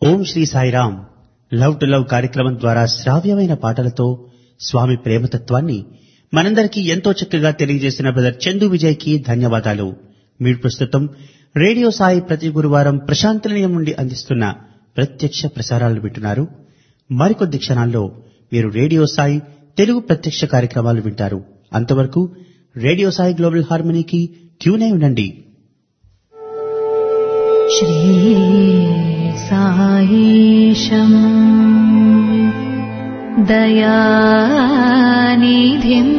Om Sri Sairam love to love కార్యక్రమం ద్వారా శ్రావ్యమైన పాటలతో స్వామి ప్రేమతత్వాన్ని మనందరికీ ఎంతో చక్కగా తెలియజేసిన బ్రదర్ చందు విజయ్ కి ధన్యవాదాలు మీరు ప్రస్తుతం రేడియో సాయి ప్రతి గురువారం ప్రశాంత నిలయం నుండి అందిస్తున్న ప్రత్యక్ష ప్రసారాలు వింటున్నారు మరికొద్ది క్షణాల్లో మీరు రేడియో సాయి తెలుగు ప్రత్యక్ష కార్యక్రమాలు వింటారు అంతవరకు రేడియో సాయి గ్లోబల్ హార్మనీకి ట్యూన్ అయి ఉండండి श्रीसायीशम् दयानिधिम्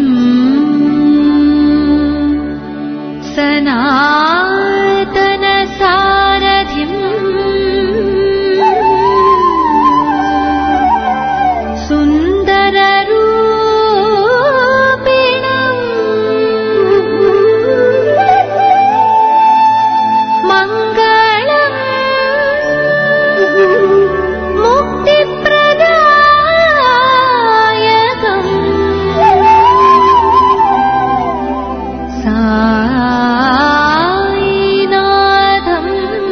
सनातनसारथिम् सुन्दररूपिणम् मङ्गलम् मुक्तिप्रदायकम् सायिनाथम्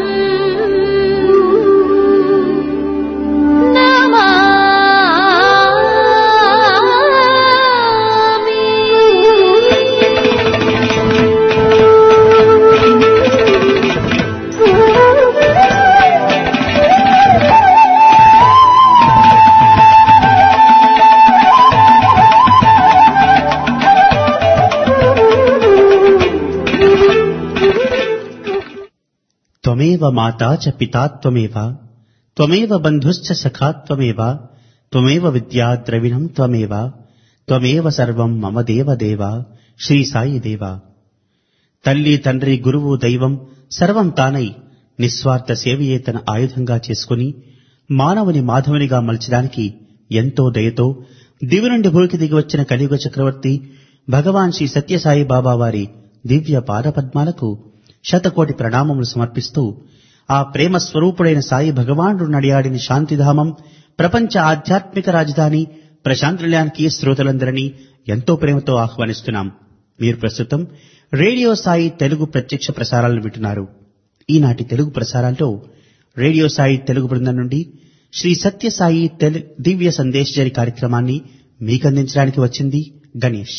త్వమేవ మాతా చ పితా త్వమేవ త్వమేవ బంధుశ్చ సఖా త్వమేవ త్వమేవ విద్యా ద్రవిణం త్వమేవ త్వమేవ సర్వం మమ దేవ దేవ శ్రీ సాయి దేవ తల్లి తండ్రి గురువు దైవం సర్వం తానై నిస్వార్థ సేవయే తన ఆయుధంగా చేసుకుని మానవుని మాధవునిగా మలచడానికి ఎంతో దయతో దివి నుండి భూమికి దిగి వచ్చిన కలియుగ చక్రవర్తి భగవాన్ శ్రీ సత్యసాయి బాబా వారి దివ్య పాదపద్మాలకు శతకోటి ప్రణామములు సమర్పిస్తూ ఆ ప్రేమ స్వరూపుడైన సాయి భగవానుడు నడియాడిన శాంతిధామం ప్రపంచ ఆధ్యాత్మిక రాజధాని ప్రశాంతినిలయానికి శ్రోతలందరినీ ఎంతో ప్రేమతో ఆహ్వానిస్తున్నాం మీరు ప్రస్తుతం రేడియో సాయి తెలుగు ప్రత్యక్ష ప్రసారాలను వింటున్నారు ఈనాటి తెలుగు ప్రసారాల్లో రేడియో సాయి తెలుగు బృందం నుండి శ్రీ సత్య సాయి తెలు దివ్య సందేశ్ జరి కార్యక్రమాన్ని మీకందించడానికి వచ్చింది గణేష్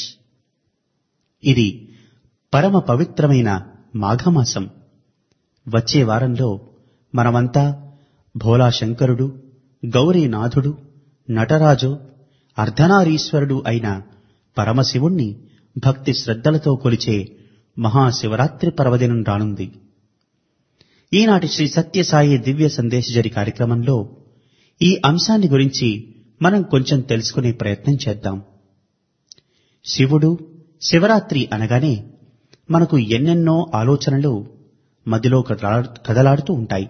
ఇది పరమ పవిత్రమైన మాఘమాసం వచ్చే వారంలో మనమంతా భోలా శంకరుడు గౌరీనాథుడు నటరాజు అర్ధనారీశ్వరుడు అయిన పరమశివుణ్ణి భక్తి శ్రద్ధలతో కొలిచే మహాశివరాత్రి పర్వదినం రానుంది ఈనాటి శ్రీ సత్యసాయి దివ్య సందేశజరి కార్యక్రమంలో ఈ అంశాన్ని గురించి మనం కొంచెం తెలుసుకునే ప్రయత్నం చేద్దాం శివుడు శివరాత్రి అనగానే మనకు ఎన్నెన్నో ఆలోచనలు మదిలో కదలా- కదలాడుతూ ఉంటాయి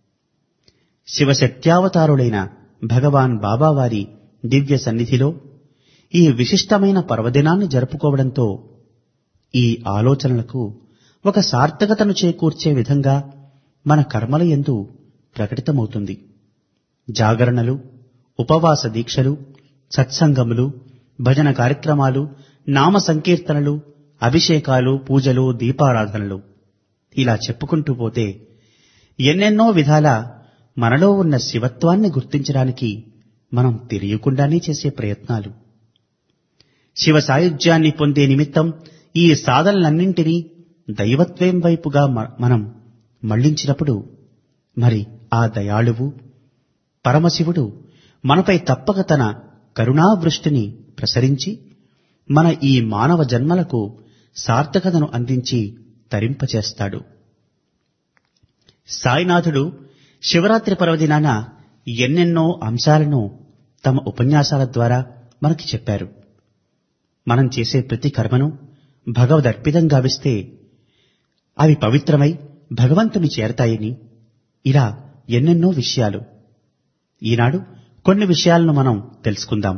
శివశక్త్యావతారులైన భగవాన్ బాబావారి దివ్య సన్నిధిలో ఈ విశిష్టమైన పర్వదినాన్ని జరుపుకోవడంతో ఈ ఆలోచనలకు ఒక సార్థకతను చేకూర్చే విధంగా మన కర్మల యందు ప్రకటితమవుతుంది జాగరణలు ఉపవాస దీక్షలు సత్సంగములు భజన కార్యక్రమాలు నామ సంకీర్తనలు అభిషేకాలు పూజలు దీపారాధనలు ఇలా చెప్పుకుంటూ పోతే ఎన్నెన్నో విధాల మనలో ఉన్న శివత్వాన్ని గుర్తించడానికి మనం తెలియకుండానే చేసే ప్రయత్నాలు శివ సాయుధ్యాన్ని పొందే నిమిత్తం ఈ సాధనలన్నింటినీ దైవత్వం వైపుగా మ- మనం మళ్లించినప్పుడు మరి ఆ దయాళువు పరమశివుడు మనపై తప్పక తన కరుణావృష్టిని ప్రసరించి మన ఈ మానవ జన్మలకు సార్థకతను అందించి తరింపచేస్తాడు సాయినాథుడు శివరాత్రి పర్వదినాన ఎన్నెన్నో అంశాలను తమ ఉపన్యాసాల ద్వారా మనకి చెప్పారు మనం చేసే ప్రతి కర్మను భగవదర్పితం గావిస్తే అవి పవిత్రమై భగవంతుని చేరతాయని ఇలా ఎన్నెన్నో విషయాలు ఈనాడు కొన్ని విషయాలను మనం తెలుసుకుందాం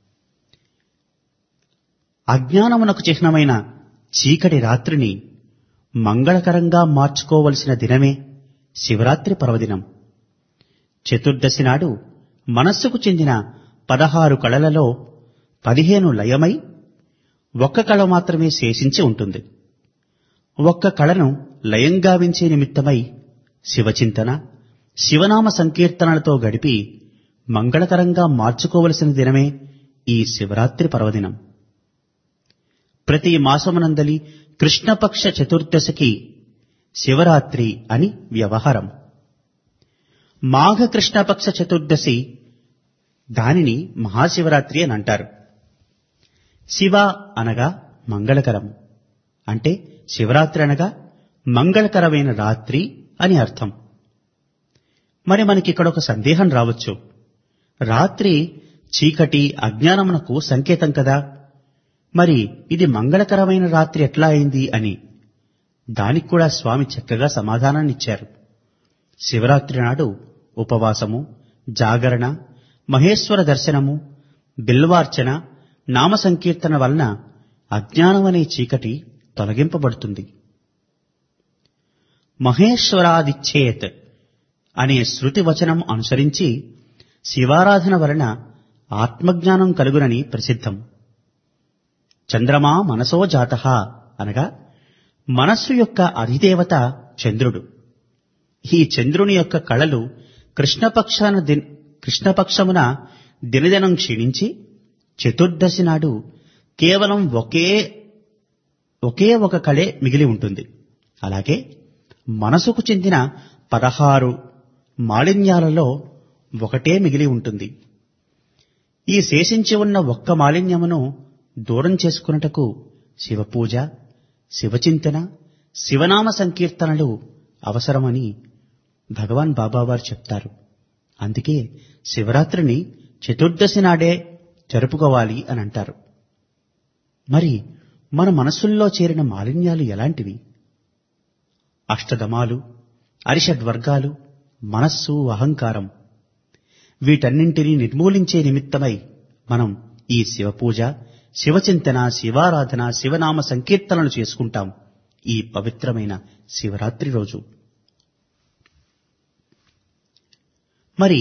అజ్ఞానమునకు చిహ్నమైన చీకటి రాత్రిని మంగళకరంగా మార్చుకోవలసిన దినమే శివరాత్రి పర్వదినం చతుర్దశి నాడు మనస్సుకు చెందిన పదహారు కళలలో పదిహేను లయమై ఒక్క కళ మాత్రమే శేషించి ఉంటుంది ఒక్క కళను లయం గావించే నిమిత్తమై శివచింతన శివనామ సంకీర్తనలతో గడిపి మంగళకరంగా మార్చుకోవలసిన దినమే ఈ శివరాత్రి పర్వదినం ప్రతి మాసమునందలి కృష్ణపక్ష చతుర్దశికి శివరాత్రి అని వ్యవహారం మాఘ కృష్ణపక్ష చతుర్దశి దానిని మహాశివరాత్రి అని అంటారు శివ అనగా మంగళకరం అంటే శివరాత్రి అనగా మంగళకరమైన రాత్రి అని అర్థం మరి మనకి ఇక్కడ ఒక సందేహం రావచ్చు రాత్రి చీకటి అజ్ఞానమునకు సంకేతం కదా మరి ఇది మంగళకరమైన రాత్రి ఎట్లా అయింది అని దానికి కూడా స్వామి చక్కగా సమాధానాన్నిచ్చారు శివరాత్రి నాడు ఉపవాసము జాగరణ మహేశ్వర దర్శనము బిల్వార్చన నామ సంకీర్తన వలన అజ్ఞానమనే చీకటి తొలగింపబడుతుంది మహేశ్వరాదిచ్చేత్ అనే శృతి వచనం అనుసరించి శివారాధన వలన ఆత్మజ్ఞానం కలుగునని ప్రసిద్ధం చంద్రమా మనసో జాత అనగా మనస్సు యొక్క అధిదేవత చంద్రుడు ఈ చంద్రుని యొక్క కళలు కృష్ణపక్షాన దిన్ కృష్ణపక్షమున దినదినం క్షీణించి చతుర్దశి నాడు కేవలం ఒకే ఒకే ఒక కళే మిగిలి ఉంటుంది అలాగే మనసుకు చెందిన పదహారు మాలిన్యాలలో ఒకటే మిగిలి ఉంటుంది ఈ శేషించి ఉన్న ఒక్క మాలిన్యమును దూరం చేసుకున్నటకు శివపూజ శివచింతన శివనామ సంకీర్తనలు అవసరమని భగవాన్ బాబావారు చెప్తారు అందుకే శివరాత్రిని చతుర్దశి నాడే జరుపుకోవాలి అని అంటారు మరి మన మనసుల్లో చేరిన మాలిన్యాలు ఎలాంటివి అష్టదమాలు అరిషడ్వర్గాలు మనస్సు అహంకారం వీటన్నింటినీ నిర్మూలించే నిమిత్తమై మనం ఈ శివపూజ శివచింతన శివారాధన శివనామ సంకీర్తనలు చేసుకుంటాం ఈ పవిత్రమైన శివరాత్రి రోజు మరి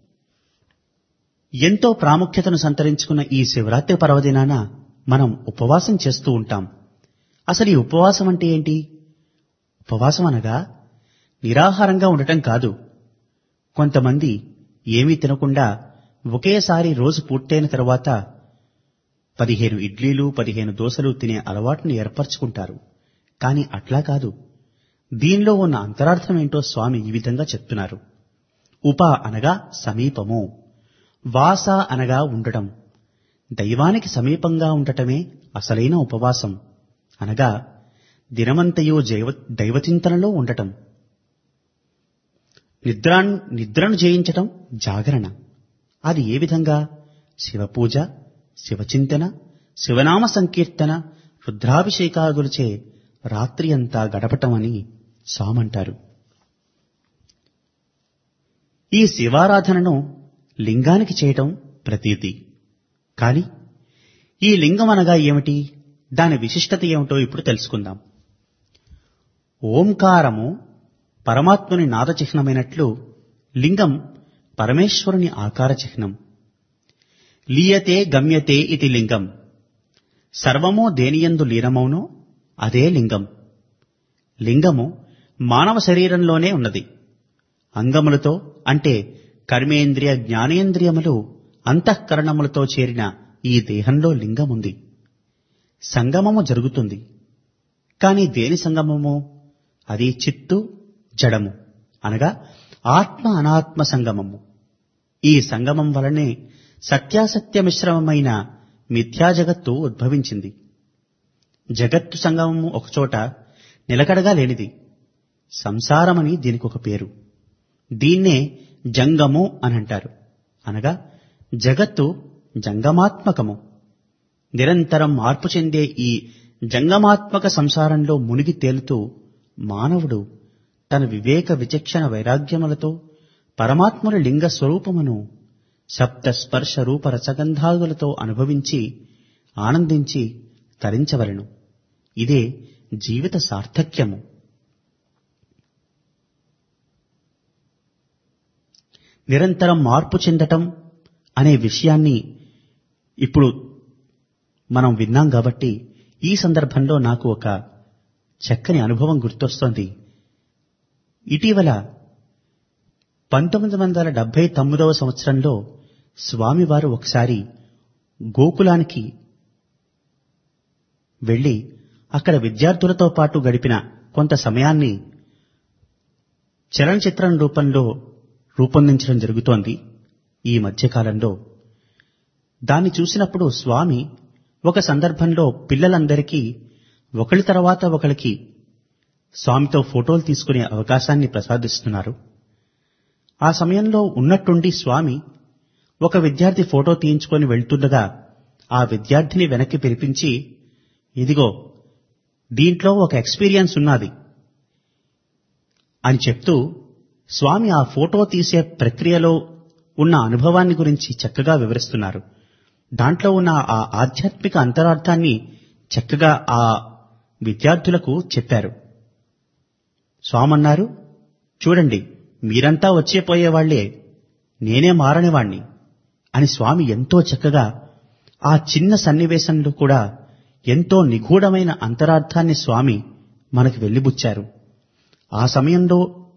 ఎంతో ప్రాముఖ్యతను సంతరించుకున్న ఈ శివరాత్రి పర్వదినాన మనం ఉపవాసం చేస్తూ ఉంటాం అసలు ఈ ఉపవాసం అంటే ఏంటి ఉపవాసం అనగా నిరాహారంగా ఉండటం కాదు కొంతమంది ఏమీ తినకుండా ఒకేసారి రోజు పూర్తయిన తరువాత పదిహేను ఇడ్లీలు పదిహేను దోశలు తినే అలవాటును ఏర్పరచుకుంటారు కానీ అట్లా కాదు దీనిలో ఉన్న అంతరార్థం ఏంటో స్వామి ఈ విధంగా చెప్తున్నారు ఉప అనగా సమీపము వాస అనగా ఉండటం దైవానికి సమీపంగా ఉండటమే అసలైన ఉపవాసం అనగా దినమంతయు జైవ దైవచింతనలో ఉండటం నిద్రా నిద్రను జయించటం జాగరణ అది ఏ విధంగా శివపూజ శివచింతన శివనామ సంకీర్తన రుద్రాభిషేకాదులచే రాత్రి అంతా గడపటమని సామంటారు ఈ శివారాధనను లింగానికి చేయటం ప్రతీతి కాని ఈ లింగం అనగా ఏమిటి దాని విశిష్టత ఏమిటో ఇప్పుడు తెలుసుకుందాం ఓంకారము పరమాత్ముని నాద చిహ్నమైనట్లు లింగం పరమేశ్వరుని ఆకార చిహ్నం లీయతే గమ్యతే ఇది లింగం సర్వమో దేనియందు లీనమౌనో అదే లింగం లింగము మానవ శరీరంలోనే ఉన్నది అంగములతో అంటే కర్మేంద్రియ జ్ఞానేంద్రియములు అంతఃకరణములతో చేరిన ఈ దేహంలో లింగముంది సంగమము జరుగుతుంది కాని దేని సంగమము అది చిత్తు జడము అనగా ఆత్మ అనాత్మ సంగమము ఈ సంగమం వలనే సత్యాసత్య మిశ్రమమైన మిథ్యా జగత్తు ఉద్భవించింది జగత్తు సంగమము ఒకచోట నిలకడగా లేనిది సంసారమని దీనికి ఒక పేరు దీన్నే జంగము అని అంటారు అనగా జగత్తు జంగమాత్మకము నిరంతరం మార్పు చెందే ఈ జంగమాత్మక సంసారంలో మునిగి తేలుతూ మానవుడు తన వివేక విచక్షణ వైరాగ్యములతో పరమాత్ముని లింగ స్వరూపమును సప్త స్పర్శ రూప రసగంధాదులతో అనుభవించి ఆనందించి తరించవలెను ఇదే జీవిత సార్థక్యము నిరంతరం మార్పు చెందటం అనే విషయాన్ని ఇప్పుడు మనం విన్నాం కాబట్టి ఈ సందర్భంలో నాకు ఒక చక్కని అనుభవం గుర్తొస్తోంది ఇటీవల పంతొమ్మిది వందల డెబ్బై తొమ్మిదవ సంవత్సరంలో స్వామివారు ఒకసారి గోకులానికి వెళ్లి అక్కడ విద్యార్థులతో పాటు గడిపిన కొంత సమయాన్ని చలనచిత్రం రూపంలో రూపొందించడం జరుగుతోంది ఈ మధ్యకాలంలో దాన్ని చూసినప్పుడు స్వామి ఒక సందర్భంలో పిల్లలందరికీ ఒకరి తర్వాత ఒకరికి స్వామితో ఫోటోలు తీసుకునే అవకాశాన్ని ప్రసాదిస్తున్నారు ఆ సమయంలో ఉన్నట్టుండి స్వామి ఒక విద్యార్థి ఫోటో తీయించుకొని వెళ్తుండగా ఆ విద్యార్థిని వెనక్కి పిలిపించి ఇదిగో దీంట్లో ఒక ఎక్స్పీరియన్స్ ఉన్నది అని చెప్తూ స్వామి ఆ ఫోటో తీసే ప్రక్రియలో ఉన్న అనుభవాన్ని గురించి చక్కగా వివరిస్తున్నారు దాంట్లో ఉన్న ఆ ఆధ్యాత్మిక అంతరార్థాన్ని చక్కగా ఆ విద్యార్థులకు చెప్పారు స్వామన్నారు చూడండి మీరంతా వచ్చేపోయేవాళ్లే నేనే మారనివాణ్ణి అని స్వామి ఎంతో చక్కగా ఆ చిన్న సన్నివేశంలో కూడా ఎంతో నిగూఢమైన అంతరార్థాన్ని స్వామి మనకు వెళ్లిబుచ్చారు ఆ సమయంలో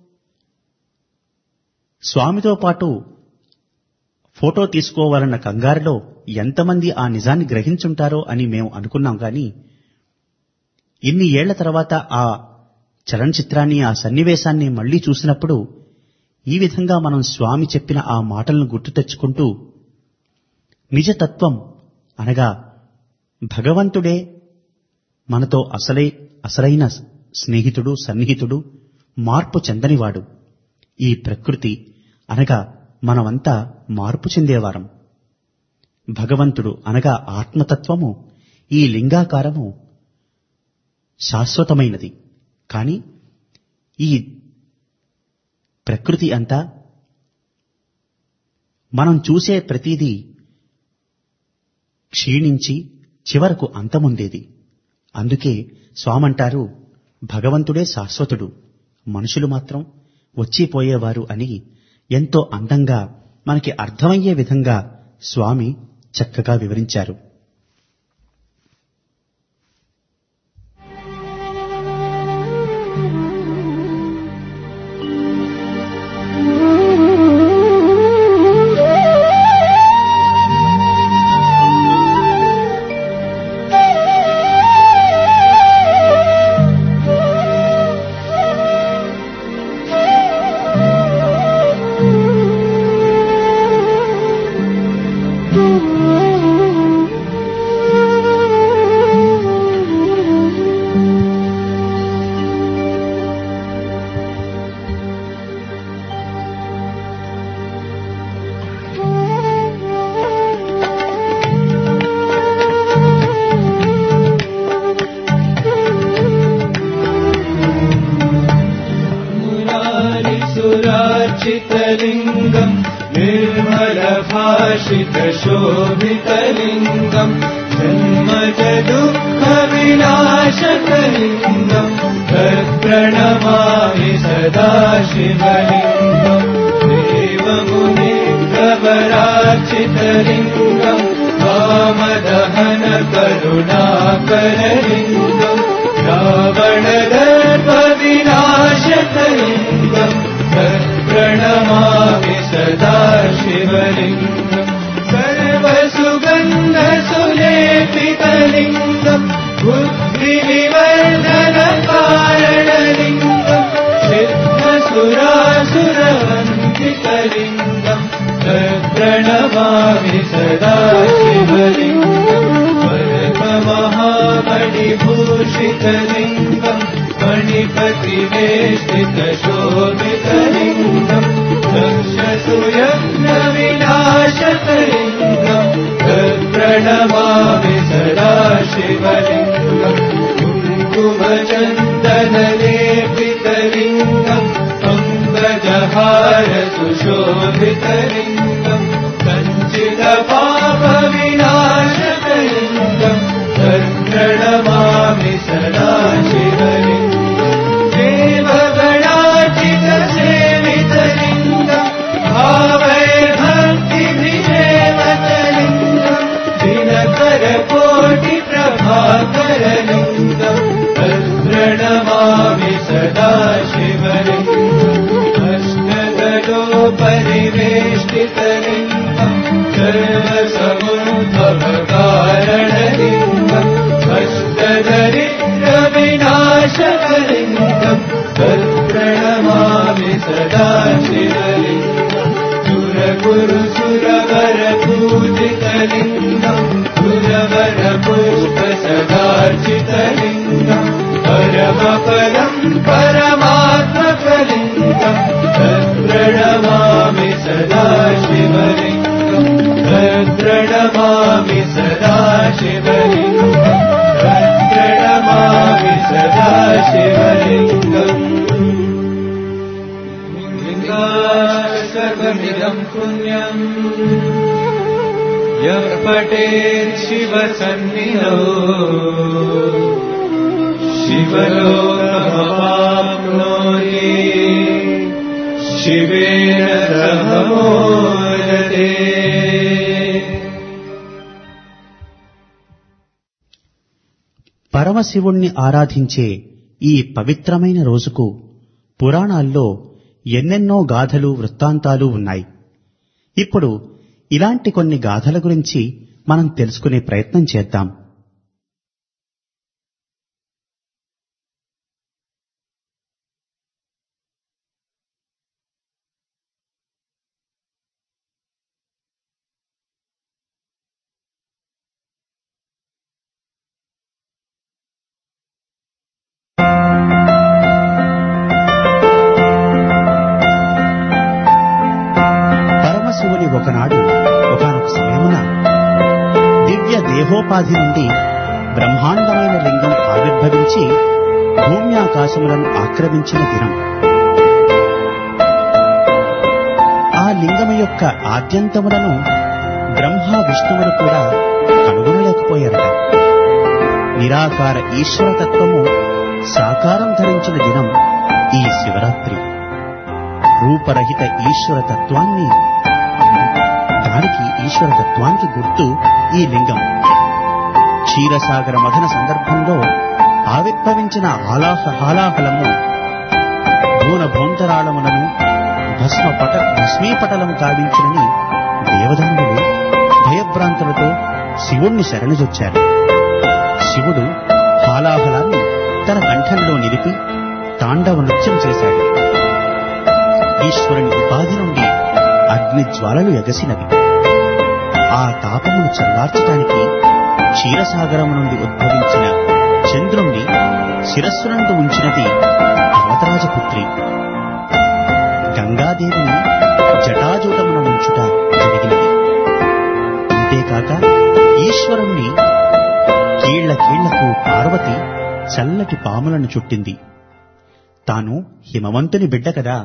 స్వామితో పాటు ఫోటో తీసుకోవాలన్న కంగారులో ఎంతమంది ఆ నిజాన్ని గ్రహించుంటారో అని మేము అనుకున్నాం కానీ ఇన్ని ఏళ్ల తర్వాత ఆ చలనచిత్రాన్ని ఆ సన్నివేశాన్ని మళ్లీ చూసినప్పుడు ఈ విధంగా మనం స్వామి చెప్పిన ఆ మాటలను గుర్తు తెచ్చుకుంటూ నిజతత్వం అనగా భగవంతుడే మనతో అసలై అసలైన స్నేహితుడు సన్నిహితుడు మార్పు చెందనివాడు ఈ ప్రకృతి అనగా మనమంతా మార్పు చెందేవారం భగవంతుడు అనగా ఆత్మతత్వము ఈ లింగాకారము శాశ్వతమైనది కాని ఈ ప్రకృతి అంతా మనం చూసే ప్రతిదీ క్షీణించి చివరకు అంతముందేది అందుకే స్వామంటారు భగవంతుడే శాశ్వతుడు మనుషులు మాత్రం వచ్చిపోయేవారు అని ఎంతో అందంగా మనకి అర్థమయ్యే విధంగా స్వామి చక్కగా వివరించారు सुरार्चितलिङ्गम् निर्मलभाषितशोभितलिङ्गम् जन्मज दुःखविनाशकलिङ्गम् तत्प्रणमामि सदा शिवलिङ्गम् देवमुनिप्रवरार्चितलिङ्गम् कामदहन करुणाकरलिङ्गम् रावणदर्पविनाशकलिङ्गम् प्रणमामि सदा शिवलिङ्गम् सर्वसुगन्धसुलेपितलिङ्गम् बुद्धिविवर्धनकारणलिङ्गम् सिद्धसुरासुरवन्दितलिङ्गम् प्रणमामि सदा शिवलिङ्गम् महामणिभूषितलिङ्गम् मणिपतिवेष्टितशोभितलिङ्गम् दक्षसुयज्ञविनाशकलिङ्गम् प्रणमामि सदा शिवलिङ्गम् कुङ्कुमचन्दनलेपितलिङ्गम् पङ्कजहार सुशोभितलिङ्गम् कञ्चिदपापविनाशकलिङ्गम् तत्प्रणमामि सदा शिवलिङ्गम् देवगणाचितसेवितलिङ्गम् भावैर्भक्तिभिषेवतलिङ्गम् दिनकरकोटिप्रभाकरलिङ्गम् तत्प्रणमामि सदा शिवलिङ्गम् पुरुषुरवरपूजितलिङ्गम् सुरवरपुष्पसदार्चितलिङ्गम् परमपदम् परमात्मकलिङ्गम् तत्प्रणमामि सदा शिवलिङ्गम् तत्प्रणमामि सदा शिवलिङ्गम् तत्प्रणमामि सदा शिवलिङ्गम् सर्वमिदम् पुण्यम् यः पठेत् शिवसन्निधौ शिवलोकमवाप्नोति शिवेन सह मोदते పరమశివుణ్ణి ఆరాధించే ఈ పవిత్రమైన రోజుకు పురాణాల్లో ఎన్నెన్నో గాథలు వృత్తాంతాలు ఉన్నాయి ఇప్పుడు ఇలాంటి కొన్ని గాథల గురించి మనం తెలుసుకునే ప్రయత్నం చేద్దాం పరమశివుని ఒకనాడు ఒకనొక సమయమున దివ్య దేహోపాధి నుండి బ్రహ్మాండమైన లింగం ఆవిర్భవించి భూమి ఆకాశములను ఆక్రమించిన దినం ఆ లింగము యొక్క ఆద్యంతములను బ్రహ్మ విష్ణువులు కూడా కనుగొనలేకపోయారట నిరాకార ఈశ్వరతత్వము సాకారం ధరించిన దినం ఈ శివరాత్రి రూపరహిత ఈశ్వర తత్వాన్ని దానికి ఈశ్వర తత్వానికి గుర్తు ఈ లింగం క్షీరసాగర మథన సందర్భంలో ఆవిర్భవించిన ఆలాహ హాలాహలము భూన భోంతరాళములను భస్మ పట భస్మీపటలము కావించునని దేవదానులు భయభ్రాంతులతో శివుణ్ణి శరణుజొచ్చారు శివుడు హాలాహలాన్ని తన కంఠంలో నిలిపి తాండవ నృత్యం చేశాడు ఈశ్వరుని ఉపాధి నుండి అగ్ని జ్వాలలు ఎగసినవి ఆ తాపమును చల్లార్చటానికి క్షీరసాగరము నుండి ఉద్భవించిన చంద్రుణ్ణి శిరస్సునందు ఉంచినది పర్వతరాజపుత్రి గంగాదేవిని జటాజూటమున ఉంచుట జరిగినది అంతేకాక ఈశ్వరుణ్ణి కీళ్ల కీళ్లకు పార్వతి చల్లటి పాములను చుట్టింది తాను హిమవంతుని బిడ్డ కదా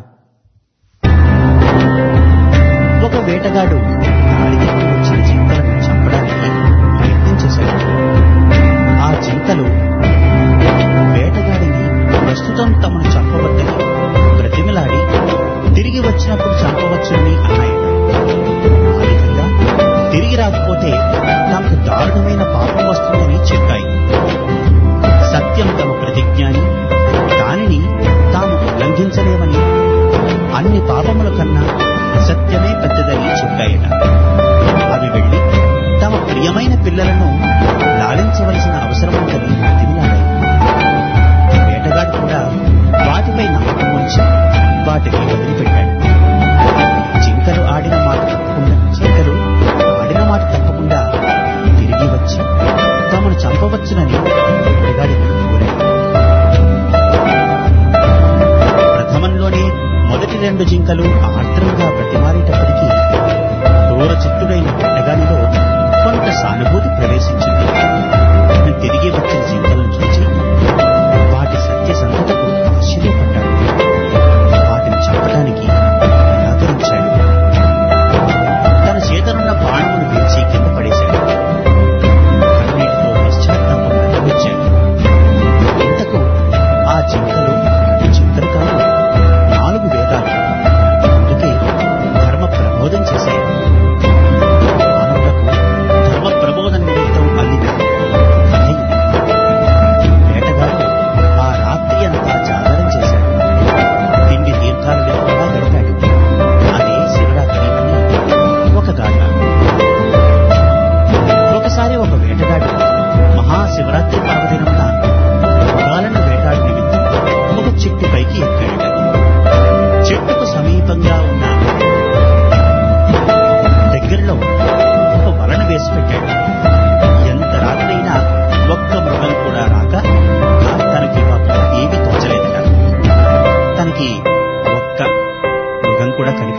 ఒక వేటగాడు దాడి దగ్గర వచ్చిన జింకలను చంపడానికి ప్రయత్నం చేశాడు ఆ జింకలు వేటగాడిని ప్రస్తుతం తమను చంపవద్దని బ్రతిమలాడి తిరిగి వచ్చినప్పుడు చంపవచ్చునని అన్నాయట ఆ విధంగా తిరిగి రాకపోతే తమకు దారుణమైన పాపం వస్తుందని చెప్పాయి సత్యం తమ ప్రతిజ్ఞ అని దానిని తాము ఉల్లంఘించలేమని అన్ని పాపముల కన్నా సత్య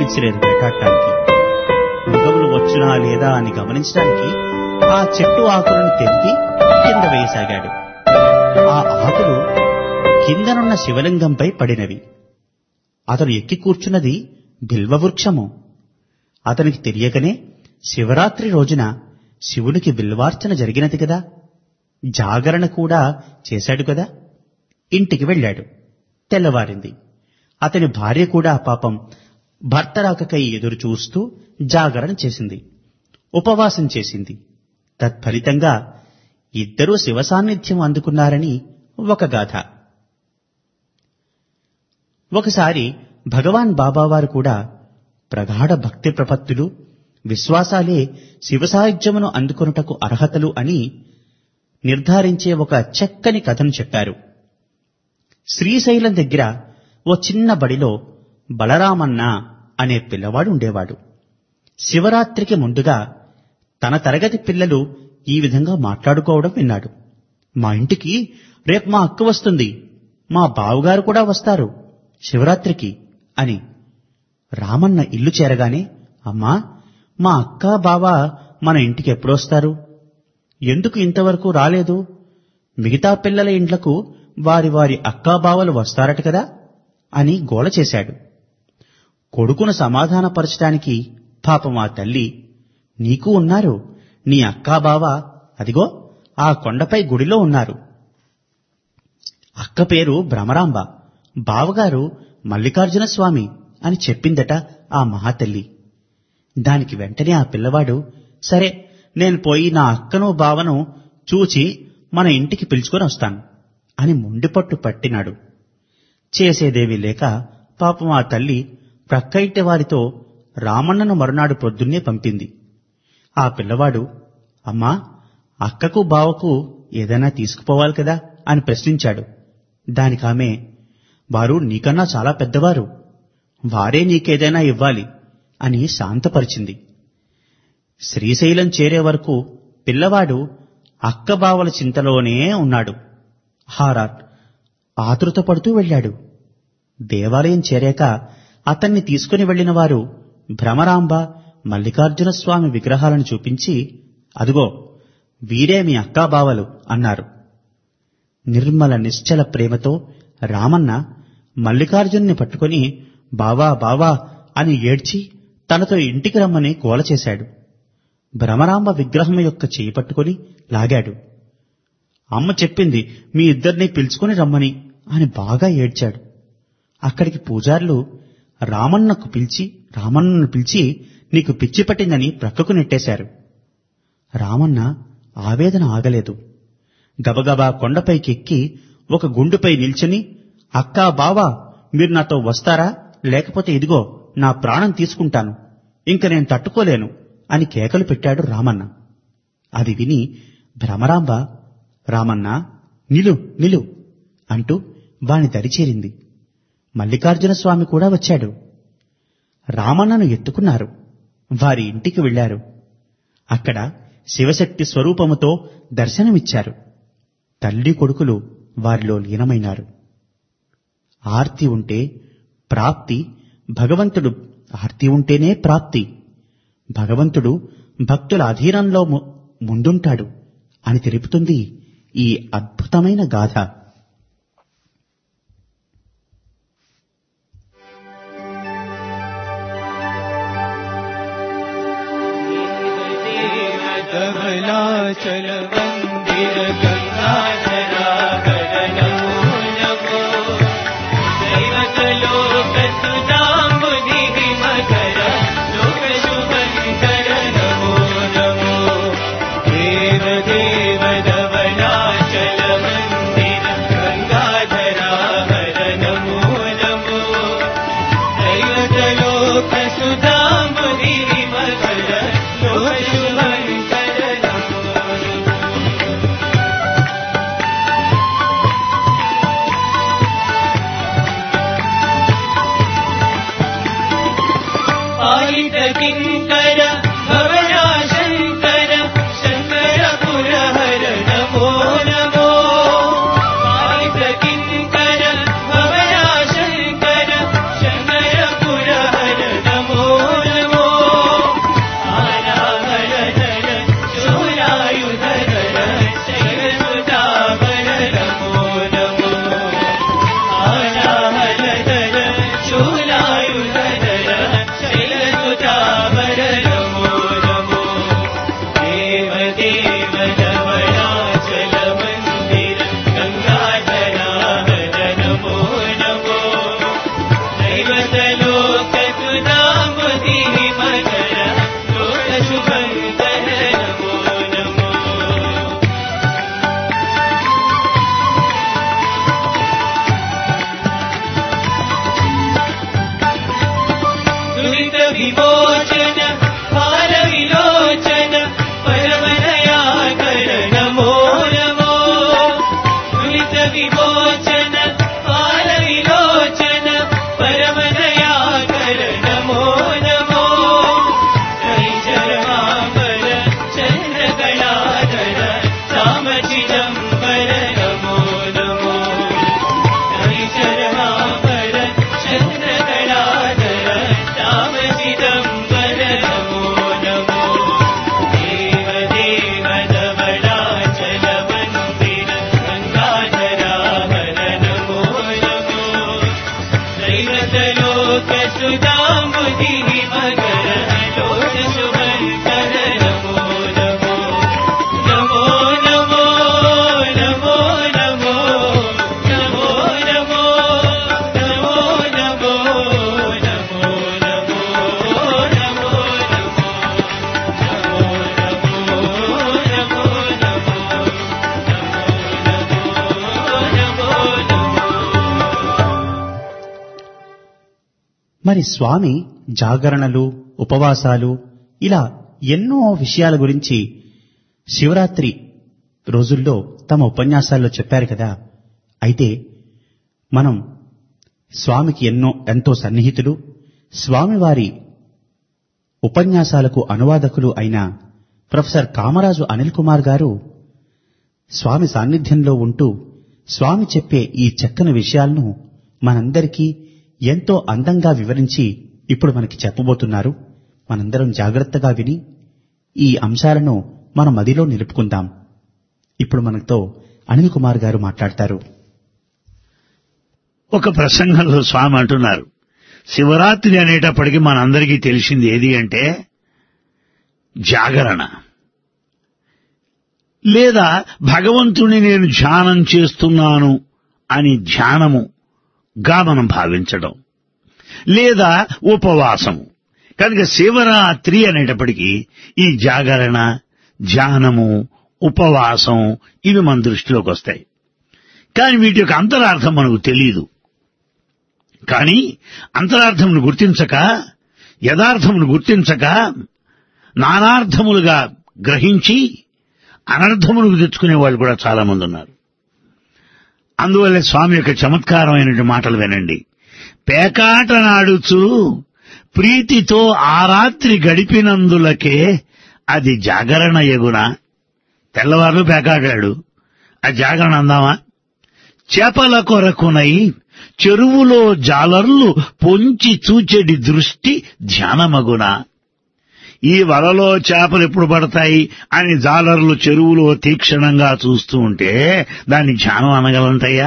తెలిసి లేదు వేటాడటానికి మృగములు వచ్చునా లేదా అని గమనించడానికి ఆ చెట్టు ఆకులను తెంపి కింద వేయసాగాడు ఆ ఆకులు కిందనున్న శివలింగంపై పడినవి అతను ఎక్కి కూర్చున్నది బిల్వవృక్షము అతనికి తెలియకనే శివరాత్రి రోజున శివునికి బిల్వార్చన జరిగినది కదా జాగరణ కూడా చేశాడు కదా ఇంటికి వెళ్ళాడు తెల్లవారింది అతని భార్య కూడా పాపం భర్త రాకకై ఎదురు చూస్తూ జాగరణ చేసింది ఉపవాసం చేసింది తత్ఫలితంగా ఇద్దరూ శివ సాన్నిధ్యం అందుకున్నారని ఒక గాథ ఒకసారి భగవాన్ బాబావారు కూడా ప్రగాఢ భక్తి ప్రపత్తులు విశ్వాసాలే శివ సాహిత్యమును అందుకొనుటకు అర్హతలు అని నిర్ధారించే ఒక చక్కని కథను చెప్పారు శ్రీశైలం దగ్గర ఓ చిన్న బడిలో బలరామన్న అనే పిల్లవాడు ఉండేవాడు శివరాత్రికి ముందుగా తన తరగతి పిల్లలు ఈ విధంగా మాట్లాడుకోవడం విన్నాడు మా ఇంటికి రేపు మా అక్క వస్తుంది మా బావగారు కూడా వస్తారు శివరాత్రికి అని రామన్న ఇల్లు చేరగానే అమ్మా మా అక్క బావ మన ఇంటికి ఎప్పుడొస్తారు ఎందుకు ఇంతవరకు రాలేదు మిగతా పిల్లల ఇండ్లకు వారి వారి అక్కాబావలు వస్తారట కదా అని గోల చేశాడు కొడుకును సమాధానపరచడానికి పాపం ఆ తల్లి నీకు ఉన్నారు నీ అక్కాబావ అదిగో ఆ కొండపై గుడిలో ఉన్నారు అక్క పేరు భ్రమరాంబ బావగారు మల్లికార్జున స్వామి అని చెప్పిందట ఆ మహాతల్లి దానికి వెంటనే ఆ పిల్లవాడు సరే నేను పోయి నా అక్కను బావను చూచి మన ఇంటికి పిలుచుకొని వస్తాను అని మొండిపట్టు పట్టినాడు చేసేదేమీ లేక పాపం ఆ తల్లి ప్రక్క ఇంటి వారితో రామన్నను మరునాడు పొద్దున్నే పంపింది ఆ పిల్లవాడు అమ్మా అక్కకు బావకు ఏదైనా తీసుకుపోవాలి కదా అని ప్రశ్నించాడు దానికామె వారు నీకన్నా చాలా పెద్దవారు వారే నీకేదైనా ఇవ్వాలి అని శాంతపరిచింది శ్రీశైలం చేరే వరకు పిల్లవాడు అక్క బావల చింతలోనే ఉన్నాడు హారాట్ ఆతృత పడుతూ వెళ్ళాడు దేవాలయం చేరాక అతన్ని తీసుకుని వెళ్లిన వారు భ్రమరాంబ మల్లికార్జున స్వామి విగ్రహాలను చూపించి అదుగో వీరే మీ అక్కాబావలు అన్నారు నిర్మల నిశ్చల ప్రేమతో రామన్న మల్లికార్జున్ని పట్టుకొని బావా బావా అని ఏడ్చి తనతో ఇంటికి రమ్మని గోల చేశాడు భ్రమరాంబ విగ్రహం యొక్క చేయి పట్టుకొని లాగాడు అమ్మ చెప్పింది మీ ఇద్దరిని పిలుచుకొని రమ్మని అని బాగా ఏడ్చాడు అక్కడికి పూజారులు రామన్నకు పిలిచి రామన్నను పిలిచి నీకు పిచ్చి పట్టిందని ప్రక్కకు నెట్టేశారు రామన్న ఆవేదన ఆగలేదు గబగబా కొండపైకి ఎక్కి ఒక గుండుపై నిల్చుని అక్కా బావా మీరు నాతో వస్తారా లేకపోతే ఇదిగో నా ప్రాణం తీసుకుంటాను ఇంక నేను తట్టుకోలేను అని కేకలు పెట్టాడు రామన్న అది విని భ్రమరాంబ రామన్న నిలు నిలు అంటూ వాని దరిచేరింది మల్లికార్జున స్వామి కూడా వచ్చాడు రామన్నను ఎత్తుకున్నారు వారి ఇంటికి వెళ్లారు అక్కడ శివశక్తి స్వరూపముతో దర్శనమిచ్చారు తల్లి కొడుకులు వారిలో లీనమైనారు ఆర్తి ఉంటే ప్రాప్తి భగవంతుడు ఆర్తి ఉంటేనే ప్రాప్తి భగవంతుడు భక్తుల అధీనంలో ము- ముందుంటాడు అని తెలుపుతుంది ఈ అద్భుతమైన గాథ धवलाचल मन्दिर गङ्गाधरागर नमो नमो दैवतलोक सुधाम्बुधिः मकर लोक शुभङ्कर नमो नमो देव देव धवलाचल मन्दिर गङ्गाधरागर नमो नमो दैवतलोक सुधाम्बुधिः मकर लोक शुभङ्कर नमो नमो पालित किङ्कर भवया शङ्कर शङ्कर पुरहर नमो नमो पालित किङ्कर भवया शङ्कर शङ्कर पुरहर नमो नमो नमो देव देव नवनाचल मन्दिर गङ्गाधराहर नमो नमो दैवतलोकसुधामुदिः मकर लोकशुभङ्कर नमो नमो दुरित विमोचन भार विलोचन परमदयाकर नमो नमो दुरित विमोचन भार विलोचन परमदयाकर नमो नमो कैचरमाम्बर चन्द्रकलाधर रामचिदम्बर नमो नमो कैचरमाम्बर चन्द्रकलाधर रामचिदम्बर नमो नमो देव देव धवलाचल मन्दिर गङ्गाधराहर नमो नमो दैवतलोकसुधामुदिः मकर लोकशुभङ्कर नमो नमो नमो नमो नमो नमो नमो नमो नमो नमो नमो नमो नमो नमो नमो नमो మరి స్వామి జాగరణలు ఉపవాసాలు ఇలా ఎన్నో విషయాల గురించి శివరాత్రి రోజుల్లో తమ ఉపన్యాసాల్లో చెప్పారు కదా అయితే మనం స్వామికి ఎన్నో ఎంతో సన్నిహితులు స్వామివారి ఉపన్యాసాలకు అనువాదకులు అయిన ప్రొఫెసర్ కామరాజు అనిల్ కుమార్ గారు స్వామి సాన్నిధ్యంలో ఉంటూ స్వామి చెప్పే ఈ చక్కని విషయాలను మనందరికీ ఎంతో అందంగా వివరించి ఇప్పుడు మనకి చెప్పబోతున్నారు మనందరం జాగ్రత్తగా విని ఈ అంశాలను మన మదిలో నిలుపుకుందాం ఇప్పుడు మనతో అనిల్ కుమార్ గారు మాట్లాడతారు ఒక ప్రసంగంలో స్వామి అంటున్నారు శివరాత్రి అనేటప్పటికీ మనందరికీ తెలిసింది ఏది అంటే జాగరణ లేదా భగవంతుని నేను ధ్యానం చేస్తున్నాను అని ధ్యానముగా మనం భావించడం లేదా ఉపవాసము కనుక శివరాత్రి అనేటప్పటికీ ఈ జాగరణ ధ్యానము ఉపవాసం ఇవి మన దృష్టిలోకి వస్తాయి కానీ వీటి యొక్క అంతరార్థం మనకు తెలియదు కానీ అంతరార్థమును గుర్తించక యథార్థమును గుర్తించక నానార్థములుగా గ్రహించి అనర్థములకు తెచ్చుకునే వాళ్ళు కూడా చాలా మంది ఉన్నారు అందువల్ల స్వామి యొక్క చమత్కారమైనటువంటి మాటలు వినండి పేకాట నాడుచు ప్రీతితో ఆ రాత్రి గడిపినందులకే అది జాగరణ ఎగున తెల్లవారు పేకాడాడు ఆ జాగరణ అందామా చేపల కొరకునై చెరువులో జాలర్లు పొంచి చూచెడి దృష్టి ధ్యానమగున ఈ వలలో చేపలు ఎప్పుడు పడతాయి అని జాలర్లు చెరువులో తీక్షణంగా చూస్తూ ఉంటే దాన్ని ధ్యానం అనగలంటయ్యా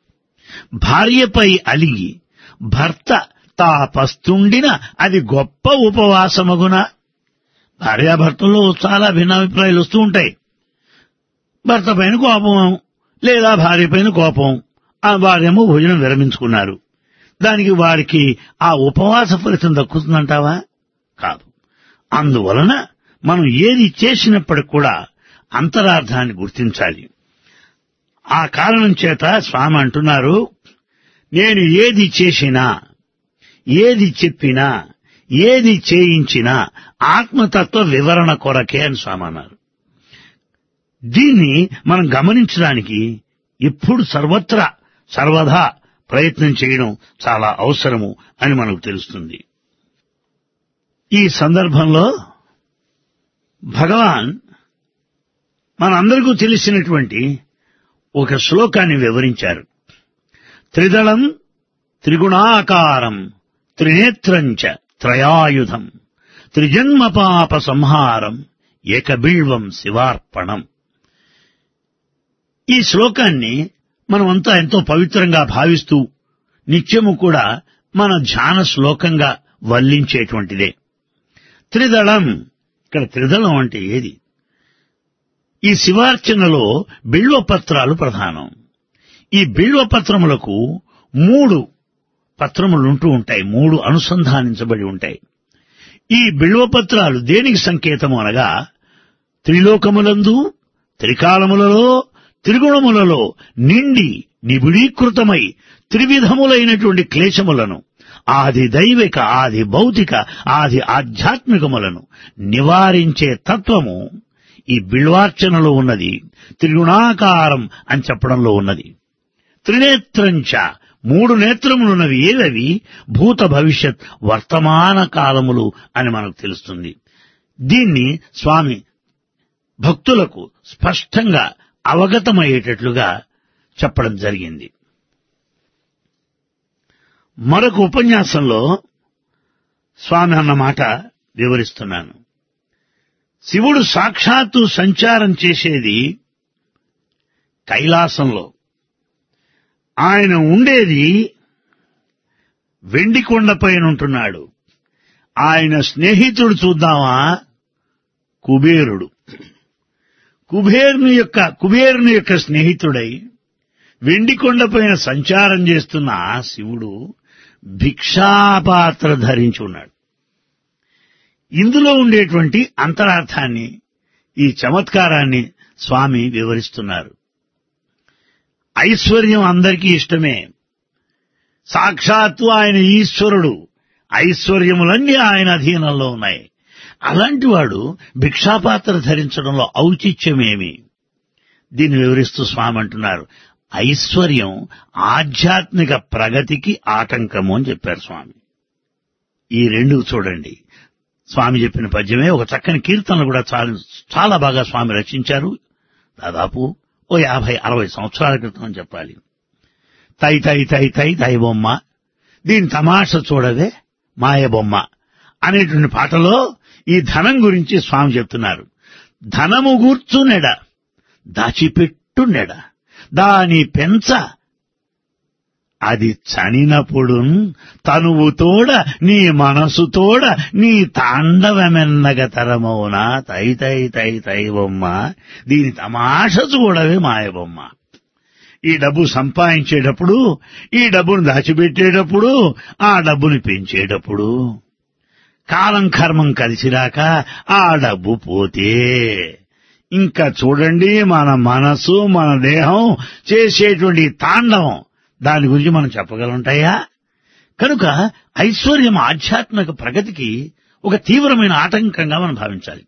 భార్యపై అలిగి భర్త తాపస్తుండిన అది గొప్ప ఉపవాసమగున భార్యాభర్తల్లో చాలా భిన్నాభిప్రాయాలు వస్తూ ఉంటాయి భర్త పైన కోపం లేదా భార్య పైన కోపం ఆ భార్యేమో భోజనం విరమించుకున్నారు దానికి వారికి ఆ ఉపవాస ఫలితం దక్కుతుందంటావా కాదు అందువలన మనం ఏది చేసినప్పటికి కూడా అంతరార్థాన్ని గుర్తించాలి ఆ కారణం చేత స్వామి అంటున్నారు నేను ఏది చేసినా ఏది చెప్పినా ఏది చేయించినా ఆత్మతత్వ వివరణ కొరకే అని స్వామి అన్నారు దీన్ని మనం గమనించడానికి ఎప్పుడు సర్వత్రా సర్వదా ప్రయత్నం చేయడం చాలా అవసరము అని మనకు తెలుస్తుంది ఈ సందర్భంలో భగవాన్ మనందరికీ తెలిసినటువంటి ఒక శ్లోకాన్ని వివరించారు త్రిదళం త్రిగుణాకారం త్రినేత్రంచ త్రయాయుధం త్రిజన్మ పాప సంహారం ఏకబిల్వం శివార్పణం ఈ శ్లోకాన్ని మనమంతా ఎంతో పవిత్రంగా భావిస్తూ నిత్యము కూడా మన ధ్యాన శ్లోకంగా వల్లించేటువంటిదే త్రిదళం ఇక్కడ త్రిదళం అంటే ఏది ఈ శివార్చనలో బిల్వపత్రాలు ప్రధానం ఈ బిల్వపత్రములకు మూడు పత్రములుంటూ ఉంటాయి మూడు అనుసంధానించబడి ఉంటాయి ఈ బిల్వపత్రాలు దేనికి సంకేతము అనగా త్రిలోకములందు త్రికాలములలో త్రిగుణములలో నిండి నిబిడీకృతమై త్రివిధములైనటువంటి క్లేశములను ఆది దైవిక ఆది భౌతిక ఆది ఆధ్యాత్మికములను నివారించే తత్వము ఈ బిల్వార్చనలో ఉన్నది త్రిగుణాకారం అని చెప్పడంలో ఉన్నది త్రినేత్రంచ మూడు నేత్రములున్నవి ఏవవి భూత భవిష్యత్ వర్తమాన కాలములు అని మనకు తెలుస్తుంది దీన్ని స్వామి భక్తులకు స్పష్టంగా అవగతమయ్యేటట్లుగా చెప్పడం జరిగింది మరొక ఉపన్యాసంలో స్వామి అన్న మాట వివరిస్తున్నాను శివుడు సాక్షాత్తు సంచారం చేసేది కైలాసంలో ఆయన ఉండేది వెండి కొండపైన ఉంటున్నాడు ఆయన స్నేహితుడు చూద్దామా కుబేరుడు కుబేరుని యొక్క కుబేరుని యొక్క స్నేహితుడై వెండి కొండపైన సంచారం చేస్తున్న ఆ శివుడు భిక్షాపాత్ర ధరించి ఉన్నాడు ఇందులో ఉండేటువంటి అంతరార్థాన్ని ఈ చమత్కారాన్ని స్వామి వివరిస్తున్నారు ఐశ్వర్యం అందరికీ ఇష్టమే సాక్షాత్తు ఆయన ఈశ్వరుడు ఐశ్వర్యములన్నీ ఆయన అధీనంలో ఉన్నాయి అలాంటి వాడు భిక్షాపాత్ర ధరించడంలో ఔచిత్యమేమి దీన్ని వివరిస్తూ స్వామి అంటున్నారు ఐశ్వర్యం ఆధ్యాత్మిక ప్రగతికి ఆటంకము అని చెప్పారు స్వామి ఈ రెండు చూడండి స్వామి చెప్పిన పద్యమే ఒక చక్కని కీర్తనలు కూడా చాలా చాలా బాగా స్వామి రచించారు దాదాపు ఓ యాభై అరవై సంవత్సరాల క్రితం అని చెప్పాలి తై తై తై తై తై బొమ్మ దీని తమాష చూడవే మాయ బొమ్మ అనేటువంటి పాటలో ఈ ధనం గురించి స్వామి చెప్తున్నారు ధనము గూర్చునెడ దాచిపెట్టునెడ దాని పెంచ అది చనినప్పుడు తనువు తోడ నీ మనసు తోడ నీ తాండవమెన్నగ తరమౌనా తై తై తై తై బొమ్మ దీని తమాష చూడవే మాయ బొమ్మ ఈ డబ్బు సంపాదించేటప్పుడు ఈ డబ్బును దాచిపెట్టేటప్పుడు ఆ డబ్బుని పెంచేటప్పుడు కాలం కర్మం కలిసిరాక ఆ డబ్బు పోతే ఇంకా చూడండి మన మనసు మన దేహం చేసేటువంటి తాండవం దాని గురించి మనం చెప్పగలుగుంటాయా కనుక ఐశ్వర్యం ఆధ్యాత్మిక ప్రగతికి ఒక తీవ్రమైన ఆటంకంగా మనం భావించాలి